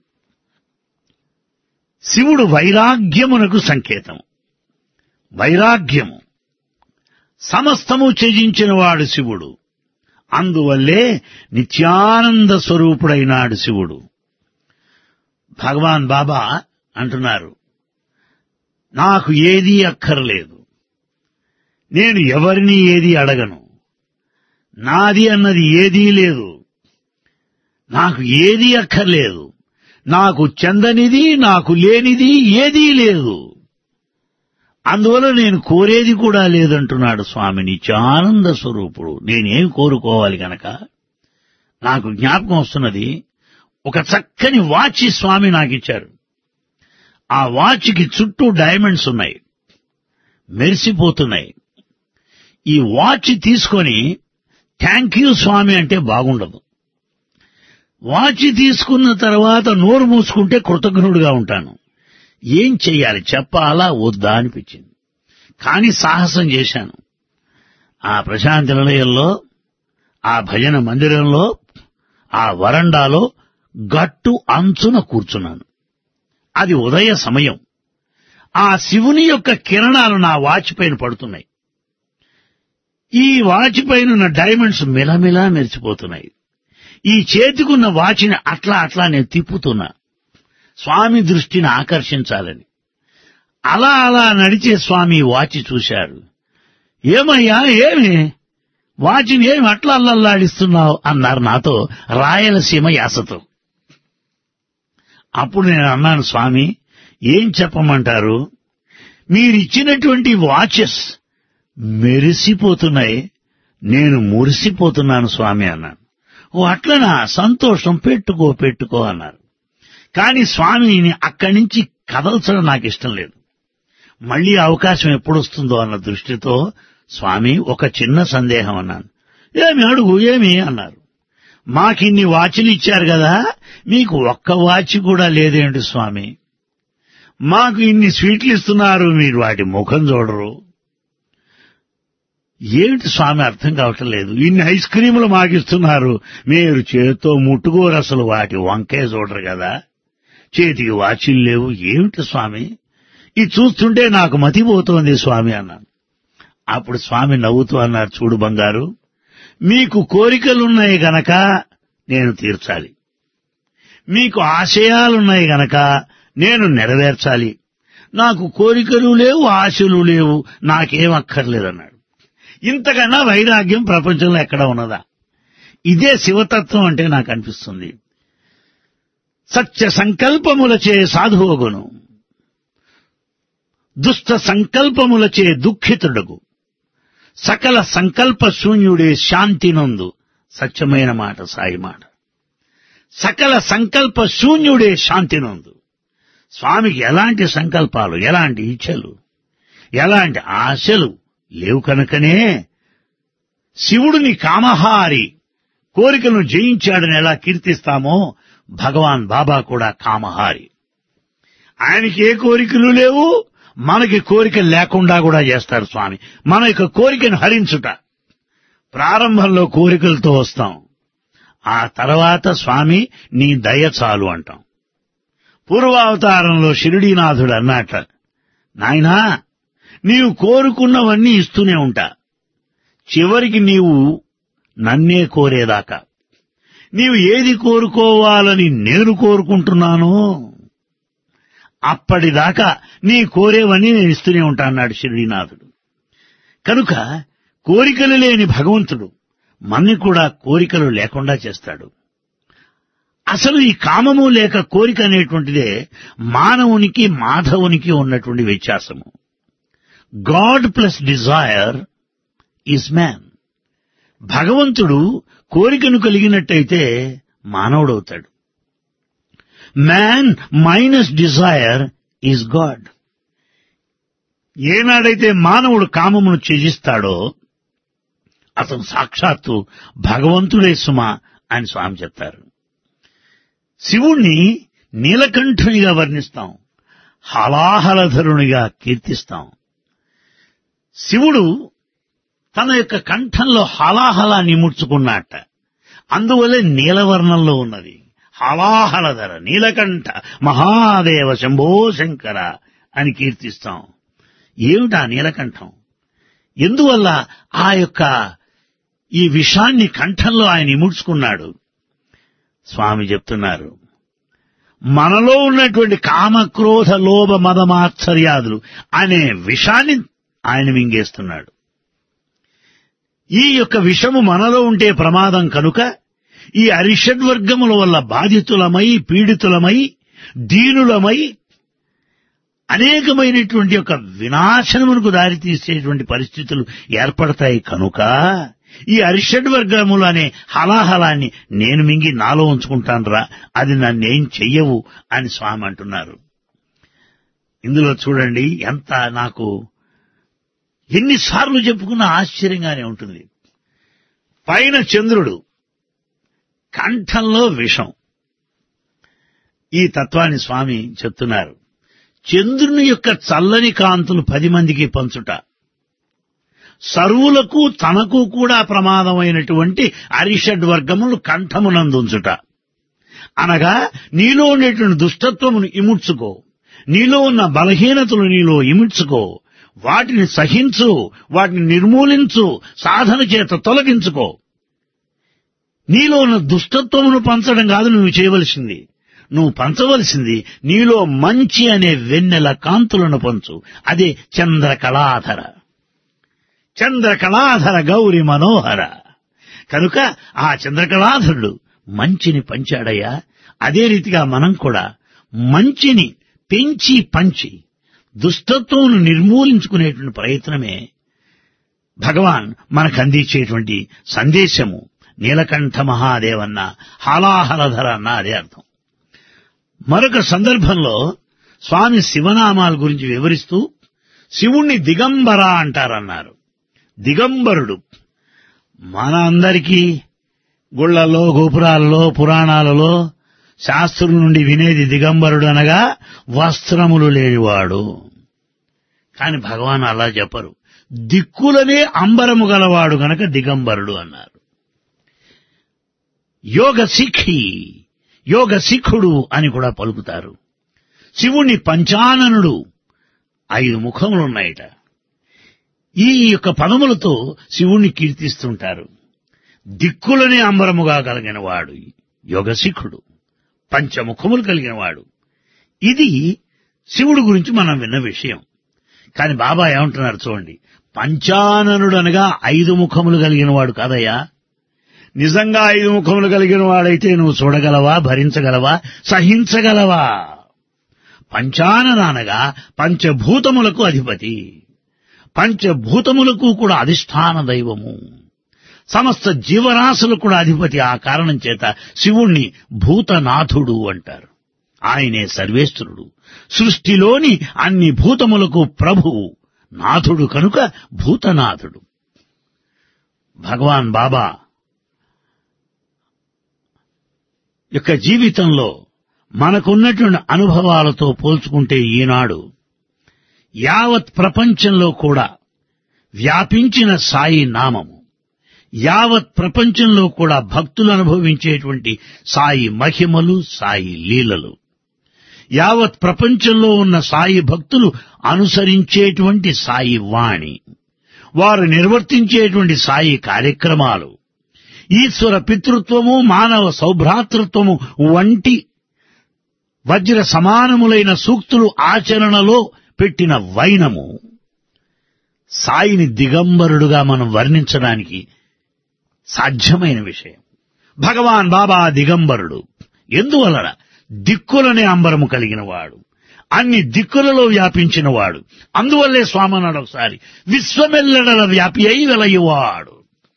శివుడు వైరాగ్యమునకు సంకేతం వైరాగ్యము సమస్తము త్యజించిన వాడు శివుడు అందువల్లే నిత్యానంద స్వరూపుడైనాడు శివుడు భగవాన్ బాబా అంటున్నారు నాకు ఏదీ అక్కర్లేదు నేను ఎవరిని ఏది అడగను నాది అన్నది ఏదీ లేదు నాకు ఏదీ అక్కర్లేదు నాకు చెందనిది నాకు లేనిది ఏదీ లేదు అందువల్ల నేను కోరేది కూడా లేదంటున్నాడు స్వామి నిత్యానంద స్వరూపుడు నేనేం కోరుకోవాలి గనక నాకు జ్ఞాపకం వస్తున్నది ఒక చక్కని వాచ్ స్వామి నాకిచ్చారు ఆ వాచ్కి చుట్టూ డైమండ్స్ ఉన్నాయి మెరిసిపోతున్నాయి ఈ వాచ్ తీసుకొని థ్యాంక్ యూ స్వామి అంటే బాగుండదు వాచ్ తీసుకున్న తర్వాత నోరు మూసుకుంటే కృతజ్ఞుడిగా ఉంటాను ఏం చెయ్యాలి చెప్పాలా వద్దా అనిపించింది కానీ సాహసం చేశాను ఆ ప్రశాంతి నిలయంలో ఆ భజన మందిరంలో ఆ వరండాలో గట్టు అంచున కూర్చున్నాను అది ఉదయ సమయం ఆ శివుని యొక్క కిరణాలు నా వాచ్ పైన పడుతున్నాయి ఈ వాచ్ పైన ఉన్న డైమండ్స్ మిలమిలా మెరిచిపోతున్నాయి ఈ చేతికున్న వాచిని అట్లా అట్లా నేను తిప్పుతున్నా స్వామి దృష్టిని ఆకర్షించాలని అలా అలా నడిచే స్వామి వాచి చూశారు ఏమయ్యా ఏమి వాచిని ఏమి అట్లా అల్లల్లాడిస్తున్నావు అన్నారు నాతో రాయలసీమ యాసతో అప్పుడు నేను అన్నాను స్వామి ఏం చెప్పమంటారు మీరిచ్చినటువంటి వాచెస్ మెరిసిపోతున్నాయి నేను మురిసిపోతున్నాను స్వామి అన్నాను ఓ అట్లనా సంతోషం పెట్టుకో పెట్టుకో అన్నారు కానీ స్వామిని అక్కడి నుంచి కదల్చడం నాకు ఇష్టం లేదు మళ్ళీ అవకాశం ఎప్పుడు వస్తుందో అన్న దృష్టితో స్వామి ఒక చిన్న సందేహం అన్నాను ఏమి అడుగు ఏమి అన్నారు మాకిన్ని వాచ్లు ఇచ్చారు కదా మీకు ఒక్క వాచ్ కూడా లేదేంటి స్వామి మాకు ఇన్ని స్వీట్లు ఇస్తున్నారు మీరు వాటి ముఖం చూడరు ఏమిటి స్వామి అర్థం కావటం లేదు ఇన్ని ఐస్ క్రీములు మాకిస్తున్నారు మీరు చేత్తో ముట్టుకోరు అసలు వాటి వంకే చూడరు కదా చేతికి వాచిలు లేవు ఏమిటి స్వామి ఇది చూస్తుంటే నాకు మతిపోతోంది స్వామి అన్నాను అప్పుడు స్వామి నవ్వుతూ అన్నారు చూడు బంగారు మీకు కోరికలున్నాయి గనక నేను తీర్చాలి మీకు ఆశయాలున్నాయి గనక నేను నెరవేర్చాలి నాకు కోరికలు లేవు ఆశలు లేవు నాకేం అక్కర్లేదన్నాడు ఇంతకన్నా వైరాగ్యం ప్రపంచంలో ఎక్కడ ఉన్నదా ఇదే శివతత్వం అంటే నాకు అనిపిస్తుంది సత్య సంకల్పములచే సాధువగును దుష్ట సంకల్పములచే దుఃఖితుడగు సకల సంకల్ప శూన్యుడే శాంతి నందు సత్యమైన మాట సాయి మాట సకల సంకల్ప శూన్యుడే శాంతి నందు స్వామికి ఎలాంటి సంకల్పాలు ఎలాంటి ఇచ్చలు ఎలాంటి ఆశలు లేవు కనుకనే శివుడిని కామహారి కోరికలను జయించాడని ఎలా కీర్తిస్తామో భగవాన్ బాబా కూడా కామహారి ఆయనకి ఏ కోరికలు లేవు మనకి కోరిక లేకుండా కూడా చేస్తారు స్వామి మన యొక్క కోరికను హరించుట ప్రారంభంలో కోరికలతో వస్తాం ఆ తర్వాత స్వామి నీ దయ చాలు అంటాం పూర్వావతారంలో షిరిడీనాథుడు అన్నట నాయనా నీవు కోరుకున్నవన్నీ ఇస్తూనే ఉంటా చివరికి నీవు నన్నే కోరేదాకా నీవు ఏది కోరుకోవాలని నేను కోరుకుంటున్నానో అప్పటిదాకా నీ కోరేవన్నీ నేను ఇస్తూనే ఉంటా అన్నాడు షిరిడీనాథుడు కనుక కోరికలు లేని భగవంతుడు మన్ని కూడా కోరికలు లేకుండా చేస్తాడు అసలు ఈ కామము లేక కోరిక అనేటువంటిదే మానవునికి మాధవునికి ఉన్నటువంటి వ్యత్యాసము God plus desire is man భగవంతుడు కోరికను కలిగినట్టయితే మానవుడవుతాడు man minus desire is God ఏనాడైతే మానవుడు కామమును త్యజిస్తాడో అతను సాక్షాత్తు భగవంతుడే సుమ అని స్వామి చెప్తారు శివుణ్ణి నీలకంఠునిగా వర్ణిస్తాం హలాహలధరునిగా కీర్తిస్తాం శివుడు తన యొక్క కంఠంలో హలాహలాన్ని ముడుచుకున్నట్ట అందువల్లే నీలవర్ణంలో ఉన్నది హలాహలధర నీలకంఠ మహాదేవ శంభో శంకర అని కీర్తిస్తాం ఏమిటా నీలకంఠం ఎందువల్ల ఆ యొక్క ఈ విషాన్ని కంఠంలో ఆయన ఇముడ్చుకున్నాడు స్వామి చెప్తున్నారు మనలో ఉన్నటువంటి కామక్రోధ లోభ మదమాత్సర్యాదులు అనే విషాన్ని ఆయన మింగేస్తున్నాడు ఈ యొక్క విషము మనలో ఉంటే ప్రమాదం కనుక ఈ అరిషడ్వర్గముల వల్ల బాధితులమై పీడితులమై దీనులమై అనేకమైనటువంటి యొక్క వినాశనమునకు దారితీసేటువంటి పరిస్థితులు ఏర్పడతాయి కనుక ఈ అరిషడ్ వర్గములు అనే హలాహలాన్ని నేను మింగి నాలో ఉంచుకుంటానురా అది నన్నేం చెయ్యవు అని స్వామి అంటున్నారు ఇందులో చూడండి ఎంత నాకు ఎన్నిసార్లు చెప్పుకున్న ఆశ్చర్యంగానే ఉంటుంది పైన చంద్రుడు కంఠంలో విషం ఈ తత్వాన్ని స్వామి చెప్తున్నారు చంద్రుని యొక్క చల్లని కాంతులు పది మందికి పంచుట సర్వులకు తనకు కూడా ప్రమాదమైనటువంటి అరిషడ్ వర్గములు కంఠమునందుంచుట అనగా నీలో ఉండేటువంటి దుష్టత్వమును ఇముడ్చుకో నీలో ఉన్న బలహీనతలు నీలో ఇముడ్చుకో వాటిని సహించు వాటిని నిర్మూలించు సాధన చేత తొలగించుకో నీలో ఉన్న దుష్టత్వమును పంచడం కాదు నువ్వు చేయవలసింది నువ్వు పంచవలసింది నీలో మంచి అనే వెన్నెల కాంతులను పంచు అదే చంద్రకళాధర చంద్రకళాధర గౌరి మనోహర కనుక ఆ చంద్రకళాధరుడు మంచిని పంచాడయ్యా అదే రీతిగా మనం కూడా మంచిని పెంచి పంచి దుష్టత్వం నిర్మూలించుకునేటువంటి ప్రయత్నమే భగవాన్ మనకు అందించేటువంటి సందేశము నీలకంఠ మహాదేవన్న హాలాహలధర అన్న అదే అర్థం మరొక సందర్భంలో స్వామి శివనామాల గురించి వివరిస్తూ శివుణ్ణి దిగంబర అంటారన్నారు దిగంబరుడు మన అందరికీ గుళ్లలో గోపురాలలో పురాణాలలో శాస్త్రుల నుండి వినేది దిగంబరుడు అనగా వస్త్రములు లేనివాడు కాని భగవాన్ అలా చెప్పరు దిక్కులనే అంబరము గలవాడు గనక దిగంబరుడు అన్నారు యోగ సిఖి యోగ సిఖుడు అని కూడా పలుకుతారు శివుణ్ణి పంచాననుడు ఐదు ముఖములున్నాయట ఈ యొక్క పదములతో శివుణ్ణి కీర్తిస్తుంటారు దిక్కులనే అంబరముగా కలిగిన వాడు యోగశిఖుడు పంచముఖములు కలిగిన వాడు ఇది శివుడు గురించి మనం విన్న విషయం కాని బాబా ఏమంటున్నారు చూడండి పంచాననుడు అనగా ఐదు ముఖములు కలిగిన వాడు కాదయ్యా నిజంగా ఐదు ముఖములు కలిగిన వాడైతే నువ్వు చూడగలవా భరించగలవా సహించగలవా పంచానన అనగా పంచభూతములకు అధిపతి పంచభూతములకు కూడా అధిష్టాన దైవము సమస్త జీవరాశులకు కూడా అధిపతి ఆ కారణం చేత శివుణ్ణి భూతనాథుడు అంటారు ఆయనే సర్వేశ్వరుడు సృష్టిలోని అన్ని భూతములకు ప్రభువు నాథుడు కనుక భూతనాథుడు భగవాన్ బాబా యొక్క జీవితంలో మనకున్నటువంటి అనుభవాలతో పోల్చుకుంటే ఈనాడు యావత్ ప్రపంచంలో కూడా వ్యాపించిన సాయి నామము యావత్ ప్రపంచంలో కూడా భక్తులు అనుభవించేటువంటి సాయి మహిమలు సాయి లీలలు యావత్ ప్రపంచంలో ఉన్న సాయి భక్తులు అనుసరించేటువంటి సాయి వాణి వారు నిర్వర్తించేటువంటి సాయి కార్యక్రమాలు ఈశ్వర పితృత్వము మానవ సౌభ్రాతృత్వము వంటి వజ్ర సమానములైన సూక్తులు ఆచరణలో పెట్టిన వైనము సాయిని దిగంబరుడుగా మనం వర్ణించడానికి సాధ్యమైన విషయం భగవాన్ బాబా దిగంబరుడు ఎందువలన దిక్కులనే అంబరము కలిగిన వాడు అన్ని దిక్కులలో వ్యాపించిన వాడు అందువల్లే స్వామన్నాడు ఒకసారి విశ్వమెల్లడల వ్యాపి అయి వెలయువాడు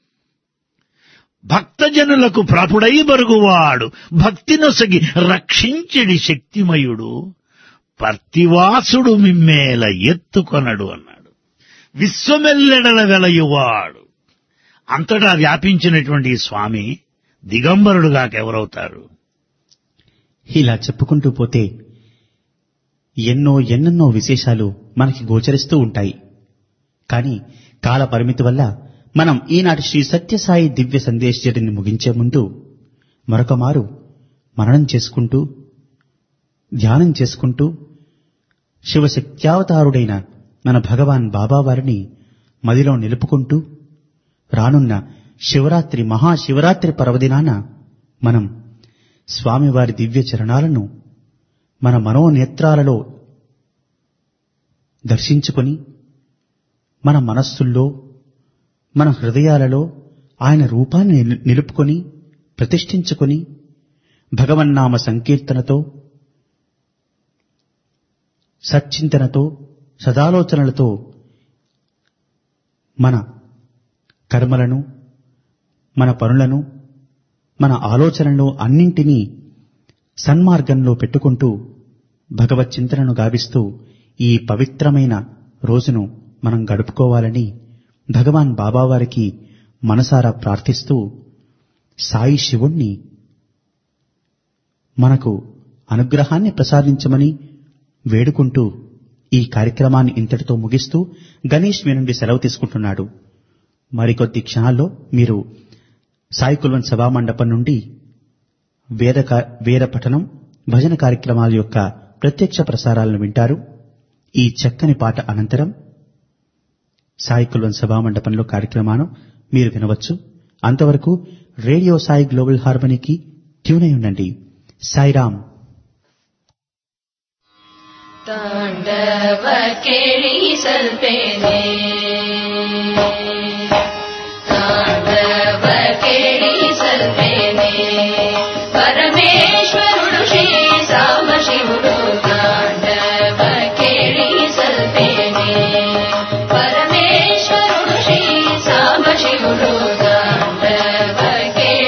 భక్తజనులకు ప్రభుడై బరుగువాడు భక్తి నొసగి రక్షించడి శక్తిమయుడు పర్తివాసుడు మిమ్మేల ఎత్తుకొనడు అన్నాడు విశ్వమెల్లెడల వెలయువాడు అంతటా వ్యాపించినటువంటి ఈ స్వామి దిగంబరుడుగాకెవరవుతారు ఇలా చెప్పుకుంటూ పోతే ఎన్నో ఎన్నెన్నో విశేషాలు మనకి గోచరిస్తూ ఉంటాయి కానీ కాల పరిమితి వల్ల మనం ఈనాటి శ్రీ సత్యసాయి దివ్య సందేశని ముగించే ముందు మరొక మారు మననం చేసుకుంటూ ధ్యానం చేసుకుంటూ శివశక్త్యావతారుడైన మన భగవాన్ బాబా వారిని మదిలో నిలుపుకుంటూ రానున్న శివరాత్రి మహాశివరాత్రి పర్వదినాన మనం స్వామివారి దివ్య చరణాలను మన మనోనేత్రాలలో దర్శించుకొని మన మనస్సుల్లో మన హృదయాలలో ఆయన రూపాన్ని నిలు- నిలుపుకొని ప్రతిష్ఠించుకొని భగవన్నామ సంకీర్తనతో సచ్చింతనతో సదాలోచనలతో మన కర్మలను మన పనులను మన ఆలోచనలను అన్నింటినీ సన్మార్గంలో పెట్టుకుంటూ భగవత్ చింతనను గావిస్తూ ఈ పవిత్రమైన రోజును మనం గడుపుకోవాలని భగవాన్ బాబావారికి మనసారా ప్రార్థిస్తూ సాయి శివుణ్ణి మనకు అనుగ్రహాన్ని ప్రసాదించమని వేడుకుంటూ ఈ కార్యక్రమాన్ని ఇంతటితో ముగిస్తూ గణేష్ మీ నుండి సెలవు తీసుకుంటున్నాడు మరికొద్ది క్షణాల్లో మీరు సాయి కుల్వన్ సభా మండపం నుండి వేద కా- వేద పఠనం భజన కార్యక్రమాల యొక్క ప్రత్యక్ష ప్రసారాలను వింటారు ఈ చక్కని పాట అనంతరం సాయి కుల్వన్ సభా మండపంలో కార్యక్రమాను మీరు వినవచ్చు అంతవరకు రేడియో సాయి గ్లోబల్ హార్మనీకి ట్యూన్ అయి ఉండండి సాయిరామ్ ತಾಂಡವ ಕೇಳಿಸಲ್ಪೇನೆ ತಾಂಡವ ಕೇಳಿಸಲ್ಪೇನೆ ಪರಮೇಶ್ವರುಡು ಶ್ರೀ ಸಾಮ ಶಿವುಡು ತಾಂಡವ ಕೇಳಿಸಲ್ಪೇನೆ ಪರಮೇಶ್ವರುಡು ಶ್ರೀ ಸಾಮ ಶಿವುಡು ತಾಂಡವ ಕೇಳಿಸಲ್ಪೇನೆ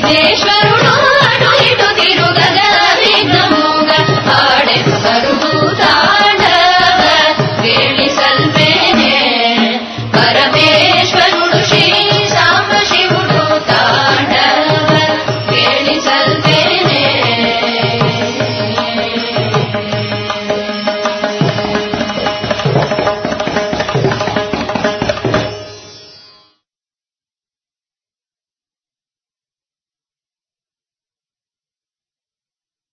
విఘ్నేశ్వరుడా